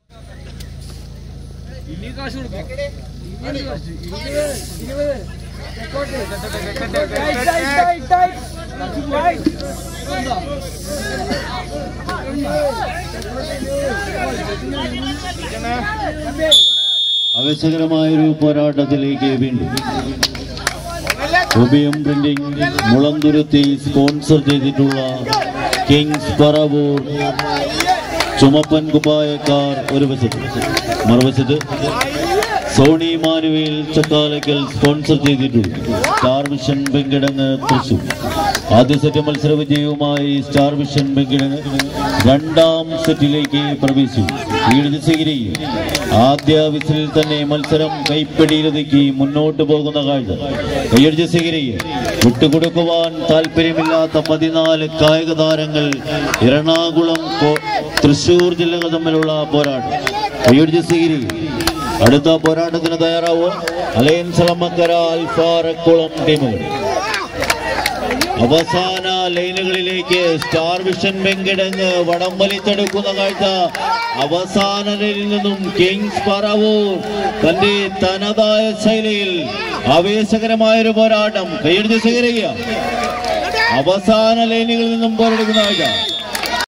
ഇനി കാശ് കൊടുക്കും ഇനി കാശ് ഇരുപത് ഇരുപത് ടൈറ്റ്, ടൈറ്റ്, ടൈറ്റ്, ടൈറ്റ്. എന്താ? ആവേശകരമായൊരു പോരാട്ടത്തിലേക്ക് വീണ്ടും ഒബിയം പ്രിന്റിംഗ് മുളന്തുരുത്തി സ്പോൺസർ ചെയ്തിട്ടുള്ള കിങ്സ് പറവൂർ ചുമപ്പൻ കുപ്പായക്കാർ ഒരു വശത്ത് മറുവശത്ത് സോണി മാനുവേൽ ചക്കാലയ്ക്കൽ സ്പോൺസർ ചെയ്തിട്ടുണ്ട് സ്റ്റാർ വിഷൻ വെങ്കിടങ്ങ് തൃശൂർ ആദ്യ സെറ്റ് മത്സര വിജയവുമായി സ്റ്റാർ വിഷൻ വെങ്കിടങ്ങ് രണ്ടാം സെറ്റിലേക്ക് പ്രവേശിച്ചു ലീഡ് സ്വീകരിക്കും ആദ്യ വിസിലിൽ തന്നെ മത്സരം കൈപ്പിടിയിലൊതുക്കി മുന്നോട്ട് പോകുന്ന കാഴ്ച കൈയടിച്ച് സ്വീകരിക്കുക വിട്ടുകൊടുക്കുവാൻ താല്പര്യമില്ലാത്ത പതിനാല് കായിക താരങ്ങൾ എറണാകുളം കോ- തൃശൂർ ജില്ലകൾ തമ്മിലുള്ള പോരാട്ടം കൈയടിച്ച് സ്വീകരിക്കുക അടുത്ത പോരാട്ടത്തിന് തയ്യാറാവുക അലയൻസ് അളമക്കര അൽഫാറക്കുളം ടീമുകൾ അവസാന ലൈനുകളിലേക്ക് സ്റ്റാർ വിഷൻ വെങ്കിടങ്ങ് വടം വലിച്ചെടുക്കുന്ന കാഴ്ച അവസാന ലൈനിൽ നിന്നും കിങ്സ് പറവൂർ തന്റെ തനതായ ശൈലിയിൽ ആവേശകരമായ ഒരു പോരാട്ടം കൈയടിച്ച് സ്വീകരിക്കുക അവസാന ലൈനുകളിൽ നിന്നും പോരെടുക്കുന്ന കാഴ്ച